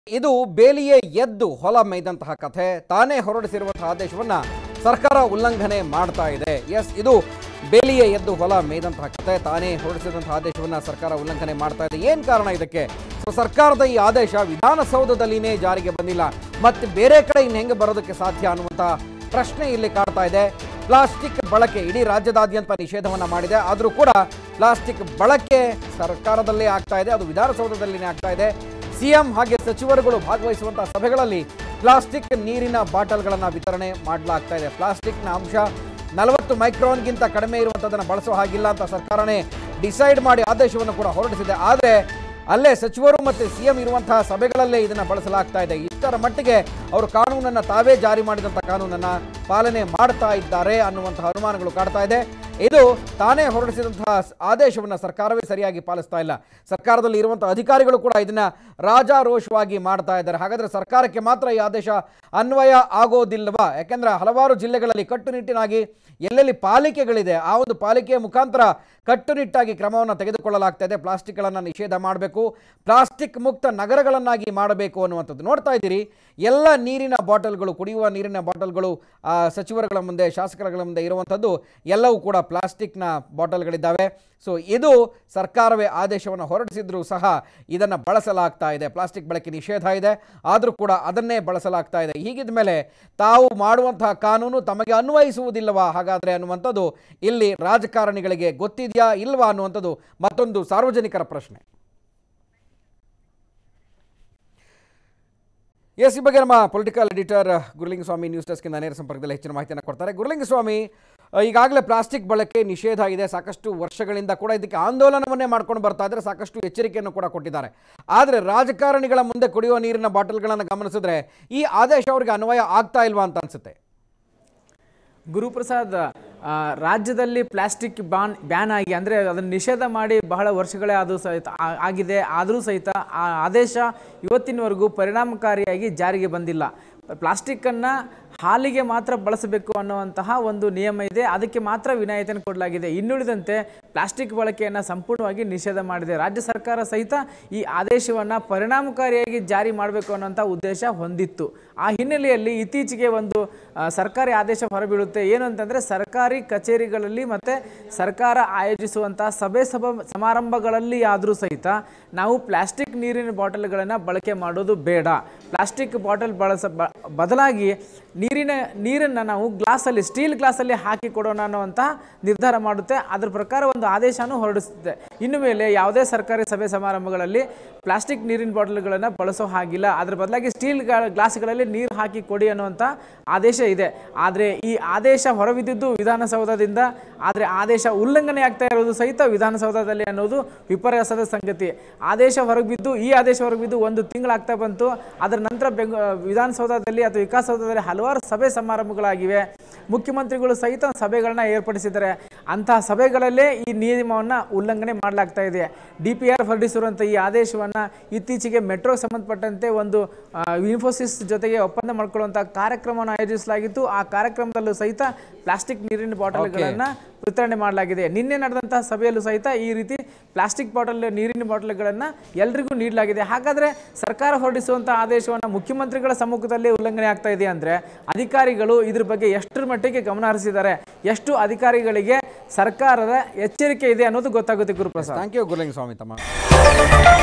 ಇದು ಬೇಲಿಯೇ ಎದ್ದು ಹೊಲ ಮೇಯ್ದಂತಹ ಕಥೆ ತಾನೇ ಹೊರಡಿಸಿರುವಂತಹ ಆದೇಶವನ್ನ ಸರ್ಕಾರ ಉಲ್ಲಂಘನೆ ಮಾಡ್ತಾ ಇದೆ ಎಸ್ ಇದು ಬೇಲಿಯೇ ಎದ್ದು ಹೊಲ ಮೇಯ್ದಂತಹ ಕಥೆ ತಾನೇ ಹೊರಡಿಸಿದಂತಹ ಆದೇಶವನ್ನ ಸರ್ಕಾರ ಉಲ್ಲಂಘನೆ ಮಾಡ್ತಾ ಇದೆ ಏನ್ ಕಾರಣ ಇದಕ್ಕೆ ಸೊ ಸರ್ಕಾರದ ಈ ಆದೇಶ ವಿಧಾನಸೌಧದಲ್ಲಿನೇ ಜಾರಿಗೆ ಬಂದಿಲ್ಲ ಮತ್ತೆ ಬೇರೆ ಕಡೆ ಇನ್ನು ಹೆಂಗೆ ಬರೋದಕ್ಕೆ ಸಾಧ್ಯ ಅನ್ನುವಂಥ ಪ್ರಶ್ನೆ ಇಲ್ಲಿ ಕಾಡ್ತಾ ಇದೆ ಪ್ಲಾಸ್ಟಿಕ್ ಬಳಕೆ ಇಡೀ ರಾಜ್ಯದಾದ್ಯಂತ ನಿಷೇಧವನ್ನ ಮಾಡಿದೆ ಆದರೂ ಕೂಡ ಪ್ಲಾಸ್ಟಿಕ್ ಬಳಕೆ ಸರ್ಕಾರದಲ್ಲೇ ಆಗ್ತಾ ಇದೆ ಅದು ವಿಧಾನಸೌಧದಲ್ಲಿನೇ ಆಗ್ತಾ ಇದೆ ಸಿಎಂ ಹಾಗೆ ಸಚಿವರುಗಳು ಭಾಗವಹಿಸುವಂತಹ ಸಭೆಗಳಲ್ಲಿ ಪ್ಲಾಸ್ಟಿಕ್ ನೀರಿನ ಬಾಟಲ್ಗಳನ್ನು ವಿತರಣೆ ಮಾಡಲಾಗ್ತಾ ಇದೆ ಪ್ಲಾಸ್ಟಿಕ್ನ ಅಂಶ ನಲವತ್ತು ಮೈಕ್ರಾನ್ಗಿಂತ ಕಡಿಮೆ ಇರುವಂಥದ್ದನ್ನು ಬಳಸೋ ಹಾಗಿಲ್ಲ ಅಂತ ಸರ್ಕಾರನೇ ಡಿಸೈಡ್ ಮಾಡಿ ಆದೇಶವನ್ನು ಕೂಡ ಹೊರಡಿಸಿದೆ ಆದರೆ ಅಲ್ಲೇ ಸಚಿವರು ಮತ್ತು ಸಿಎಂ ಇರುವಂತಹ ಸಭೆಗಳಲ್ಲೇ ಇದನ್ನು ಬಳಸಲಾಗ್ತಾ ಇದೆ ಇಷ್ಟರ ಮಟ್ಟಿಗೆ ಅವರು ಕಾನೂನನ್ನು ತಾವೇ ಜಾರಿ ಮಾಡಿದಂಥ ಕಾನೂನನ್ನು ಪಾಲನೆ ಮಾಡ್ತಾ ಇದ್ದಾರೆ ಅನ್ನುವಂತಹ ಅನುಮಾನಗಳು ಕಾಡ್ತಾ ಇದೆ ಇದು ತಾನೇ ಹೊರಡಿಸಿದಂತಹ ಆದೇಶವನ್ನು ಸರ್ಕಾರವೇ ಸರಿಯಾಗಿ ಪಾಲಿಸ್ತಾ ಇಲ್ಲ ಸರ್ಕಾರದಲ್ಲಿ ಇರುವಂತಹ ಅಧಿಕಾರಿಗಳು ಕೂಡ ಇದನ್ನ ರಾಜಾರೋಷವಾಗಿ ಮಾಡ್ತಾ ಇದ್ದಾರೆ ಹಾಗಾದ್ರೆ ಸರ್ಕಾರಕ್ಕೆ ಮಾತ್ರ ಈ ಆದೇಶ ಅನ್ವಯ ಆಗೋದಿಲ್ವಾ ಯಾಕೆಂದ್ರೆ ಹಲವಾರು ಜಿಲ್ಲೆಗಳಲ್ಲಿ ಕಟ್ಟುನಿಟ್ಟಿನಾಗಿ ಎಲ್ಲೆಲ್ಲಿ ಪಾಲಿಕೆಗಳಿದೆ ಆ ಒಂದು ಪಾಲಿಕೆಯ ಮುಖಾಂತರ ಕಟ್ಟುನಿಟ್ಟಾಗಿ ಕ್ರಮವನ್ನು ತೆಗೆದುಕೊಳ್ಳಲಾಗ್ತಾ ಇದೆ ಪ್ಲಾಸ್ಟಿಕ್ಗಳನ್ನು ನಿಷೇಧ ಮಾಡಬೇಕು ಪ್ಲಾಸ್ಟಿಕ್ ಮುಕ್ತ ನಗರಗಳನ್ನಾಗಿ ಮಾಡಬೇಕು ಅನ್ನುವಂಥದ್ದು ನೋಡ್ತಾ ಇದ್ದೀರಿ ಎಲ್ಲ ನೀರಿನ ಬಾಟಲ್ಗಳು ಕುಡಿಯುವ ನೀರಿನ ಬಾಟಲ್ಗಳು ಆ, ಸಚಿವರುಗಳ ಮುಂದೆ ಶಾಸಕರುಗಳ ಮುಂದೆ ಇರುವಂಥದ್ದು ಎಲ್ಲವೂ ಕೂಡ ಪ್ಲಾಸ್ಟಿಕ್ನ ಬಾಟಲ್ಗಳಿದ್ದಾವೆ ಸೊ ಇದು ಸರ್ಕಾರವೇ ಆದೇಶವನ್ನು ಹೊರಡಿಸಿದ್ರೂ ಸಹ ಇದನ್ನು ಬಳಸಲಾಗ್ತಾ ಇದೆ ಪ್ಲಾಸ್ಟಿಕ್ ಬಳಕೆ ನಿಷೇಧ ಇದೆ ಆದರೂ ಕೂಡ ಅದನ್ನೇ ಬಳಸಲಾಗ್ತಾ ಇದೆ ಹೀಗಿದ ಮೇಲೆ ತಾವು ಮಾಡುವಂತಹ ಕಾನೂನು ತಮಗೆ ಅನ್ವಯಿಸುವುದಿಲ್ಲವಾ ಹಾಗಾದರೆ ಅನ್ನುವಂಥದ್ದು ಇಲ್ಲಿ ರಾಜಕಾರಣಿಗಳಿಗೆ ಗೊತ್ತಿದೆಯಾ ಇಲ್ವಾ ಅನ್ನುವಂಥದ್ದು ಮತ್ತೊಂದು ಸಾರ್ವಜನಿಕರ ಪ್ರಶ್ನೆ ಎಸ್ ಈ ಬಗ್ಗೆ ನಮ್ಮ ಪೊಲಿಟಿಕಲ್ ಎಡಿಟರ್ ಗುರುಲಿಂಗಸ್ವಾಮಿ ನ್ಯೂಸ್ ಡೆಸ್ಕಿಂದ ನೇರ ಸಂಪರ್ಕದಲ್ಲಿ ಹೆಚ್ಚಿನ ಮಾಹಿತಿಯನ್ನು ಕೊಡ್ತಾರೆ ಗುರುಲಿಂಗಸ್ವಾಮಿ ಆ, ಈಗಾಗಲೇ ಪ್ಲಾಸ್ಟಿಕ್ ಬಳಕೆ ನಿಷೇಧ ಇದೆ ಸಾಕಷ್ಟು ವರ್ಷಗಳಿಂದ ಕೂಡ ಇದಕ್ಕೆ ಆಂದೋಲನವನ್ನೇ ಮಾಡ್ಕೊಂಡು ಬರ್ತಾ ಇದ್ದಾರೆ ಸಾಕಷ್ಟು ಎಚ್ಚರಿಕೆಯನ್ನು ಕೂಡ ಕೊಟ್ಟಿದ್ದಾರೆ ಆದರೆ ರಾಜಕಾರಣಿಗಳ ಮುಂದೆ ಕುಡಿಯುವ ನೀರಿನ ಬಾಟಲ್ಗಳನ್ನು ಗಮನಿಸಿದ್ರೆ ಈ ಆದೇಶ ಅವರಿಗೆ ಅನ್ವಯ ಆಗ್ತಾ ಇಲ್ವಾ ಅಂತ ಅನ್ಸುತ್ತೆ ಗುರುಪ್ರಸಾದ್ ಆ, ರಾಜ್ಯದಲ್ಲಿ ಪ್ಲಾಸ್ಟಿಕ್ ಬಾನ್ ಬ್ಯಾನ್ ಆಗಿ ಅಂದರೆ ಅದನ್ನು ನಿಷೇಧ ಮಾಡಿ ಬಹಳ ವರ್ಷಗಳೇ ಅದು ಸಹಿತ ಆ- ಆಗಿದೆ ಆದರೂ ಸಹಿತ ಆ ಆದೇಶ ಇವತ್ತಿನವರೆಗೂ ಪರಿಣಾಮಕಾರಿಯಾಗಿ ಜಾರಿಗೆ ಬಂದಿಲ್ಲ ಪ್ಲಾಸ್ಟಿಕ್ಕನ್ನು ಹಾಲಿಗೆ ಮಾತ್ರ ಬಳಸಬೇಕು ಅನ್ನುವಂತಹ ಒಂದು ನಿಯಮ ಇದೆ ಅದಕ್ಕೆ ಮಾತ್ರ ವಿನಾಯಿತಿಯನ್ನು ಕೊಡಲಾಗಿದೆ ಇನ್ನುಳಿದಂತೆ ಪ್ಲಾಸ್ಟಿಕ್ ಬಳಕೆಯನ್ನು ಸಂಪೂರ್ಣವಾಗಿ ನಿಷೇಧ ಮಾಡಿದೆ ರಾಜ್ಯ ಸರ್ಕಾರ ಸಹಿತ ಈ ಆದೇಶವನ್ನು ಪರಿಣಾಮಕಾರಿಯಾಗಿ ಜಾರಿ ಮಾಡಬೇಕು ಅನ್ನೋಂಥ ಉದ್ದೇಶ ಹೊಂದಿತ್ತು ಆ ಹಿನ್ನೆಲೆಯಲ್ಲಿ ಇತ್ತೀಚೆಗೆ ಒಂದು ಆ, ಸರ್ಕಾರಿ ಆದೇಶ ಹೊರಬೀಳುತ್ತೆ ಏನು ಅಂತಂದರೆ ಸರ್ಕಾರಿ ಕಚೇರಿಗಳಲ್ಲಿ ಮತ್ತು ಸರ್ಕಾರ ಆಯೋಜಿಸುವಂಥ ಸಭೆ ಸಭಾ ಸಮಾರಂಭಗಳಲ್ಲಿ ಆದರೂ ಸಹಿತ ನಾವು ಪ್ಲಾಸ್ಟಿಕ್ ನೀರಿನ ಬಾಟಲ್ಗಳನ್ನು ಬಳಕೆ ಮಾಡೋದು ಬೇಡ ಪ್ಲಾಸ್ಟಿಕ್ ಬಾಟಲ್ ಬಳಸ ಬ- ಬದಲಾಗಿ ನೀರಿನ ನೀರನ್ನು ನಾವು ಗ್ಲಾಸಲ್ಲಿ ಸ್ಟೀಲ್ ಗ್ಲಾಸಲ್ಲಿ ಹಾಕಿ ಕೊಡೋಣ ಅನ್ನುವಂತಹ ನಿರ್ಧಾರ ಮಾಡುತ್ತೆ ಅದ್ರ ಪ್ರಕಾರ ಒಂದು ಆದೇಶನೂ ಹೊರಡಿಸುತ್ತೆ ಇನ್ನು ಮೇಲೆ ಯಾವುದೇ ಸರ್ಕಾರಿ ಸಭೆ ಸಮಾರಂಭಗಳಲ್ಲಿ ಪ್ಲಾಸ್ಟಿಕ್ ನೀರಿನ ಬಾಟಲ್ಗಳನ್ನು ಬಳಸೋ ಹಾಗಿಲ್ಲ ಅದ್ರ ಬದಲಾಗಿ ಸ್ಟೀಲ್ ಗ್ಲಾಸ್ಗಳಲ್ಲಿ ನೀರು ಹಾಕಿ ಕೊಡಿ ಅನ್ನುವಂಥ ಆದೇಶ ಇದೆ ಆದರೆ ಈ ಆದೇಶ ಹೊರಬಿದ್ದಿದ್ದು ವಿಧಾನಸೌಧದಿಂದ ಆದರೆ ಆದೇಶ ಉಲ್ಲಂಘನೆ ಆಗ್ತಾ ಇರೋದು ಸಹಿತ ವಿಧಾನಸೌಧದಲ್ಲಿ ಅನ್ನೋದು ವಿಪರ್ಯಾಸದ ಸಂಗತಿ ಆದೇಶ ಹೊರಬಿದ್ದು ಈ ಆದೇಶ ಹೊರಬಿದ್ದು ಒಂದು ತಿಂಗಳಾಗ್ತಾ ಬಂತು ಅದರ ನಂತರ ಬೆಂಗ ವಿಧಾನಸೌಧದಲ್ಲಿ ಅಥವಾ ವಿಕಾಸಸೌಧದಲ್ಲಿ ಹಲವಾರು ಸಭೆ ಸಮಾರಂಭಗಳಾಗಿವೆ ಮುಖ್ಯಮಂತ್ರಿಗಳು ಸಹಿತ ಸಭೆಗಳನ್ನ ಏರ್ಪಡಿಸಿದ್ದಾರೆ ಅಂತಹ ಸಭೆಗಳಲ್ಲೇ ಈ ನಿಯಮವನ್ನು ಉಲ್ಲಂಘನೆ ಮಾಡಲಾಗ್ತಾ ಇದೆ ಡಿ ಪಿ ಆರ್ ಹೊರಡಿಸಿರುವಂಥ ಈ ಆದೇಶವನ್ನು ಇತ್ತೀಚೆಗೆ ಮೆಟ್ರೋ ಸಂಬಂಧಪಟ್ಟಂತೆ ಒಂದು ಆ, ಇನ್ಫೋಸಿಸ್ ಜೊತೆಗೆ ಒಪ್ಪಂದ ಮಾಡ್ಕೊಳ್ಳುವಂಥ ಕಾರ್ಯಕ್ರಮವನ್ನು ಆಯೋಜಿಸಲಾಗಿತ್ತು ಆ ಕಾರ್ಯಕ್ರಮದಲ್ಲೂ ಸಹಿತ ಪ್ಲಾಸ್ಟಿಕ್ ನೀರಿನ ಬಾಟಲ್ಗಳನ್ನು ವಿತರಣೆ ಮಾಡಲಾಗಿದೆ ನಿನ್ನೆ ನಡೆದಂತಹ ಸಭೆಯಲ್ಲೂ ಸಹಿತ ಈ ರೀತಿ ಪ್ಲಾಸ್ಟಿಕ್ ಬಾಟಲ್ ನೀರಿನ ಬಾಟಲ್ಗಳನ್ನು ಎಲ್ರಿಗೂ ನೀಡಲಾಗಿದೆ ಹಾಗಾದರೆ ಸರ್ಕಾರ ಹೊರಡಿಸುವಂಥ ಆದೇಶವನ್ನು ಮುಖ್ಯಮಂತ್ರಿಗಳ ಸಮ್ಮುಖದಲ್ಲಿ ಉಲ್ಲಂಘನೆ ಆಗ್ತಾ ಇದೆ ಅಂದರೆ ಅಧಿಕಾರಿಗಳು ಇದ್ರ ಬಗ್ಗೆ ಎಷ್ಟರ ಮಟ್ಟಿಗೆ ಗಮನ ಹರಿಸಿದ್ದಾರೆ ಎಷ್ಟು ಅಧಿಕಾರಿಗಳಿಗೆ ಸರ್ಕಾರದ ಎಚ್ಚರಿಕೆ ಇದೆ ಅನ್ನೋದು ಗೊತ್ತಾಗುತ್ತೆ ಗುರುಪ್ರಸಾದ್ ಥ್ಯಾಂಕ್ ಯು ಗುರುಲಿಂಗಸ್ವಾಮಿ ತಮ್ಮ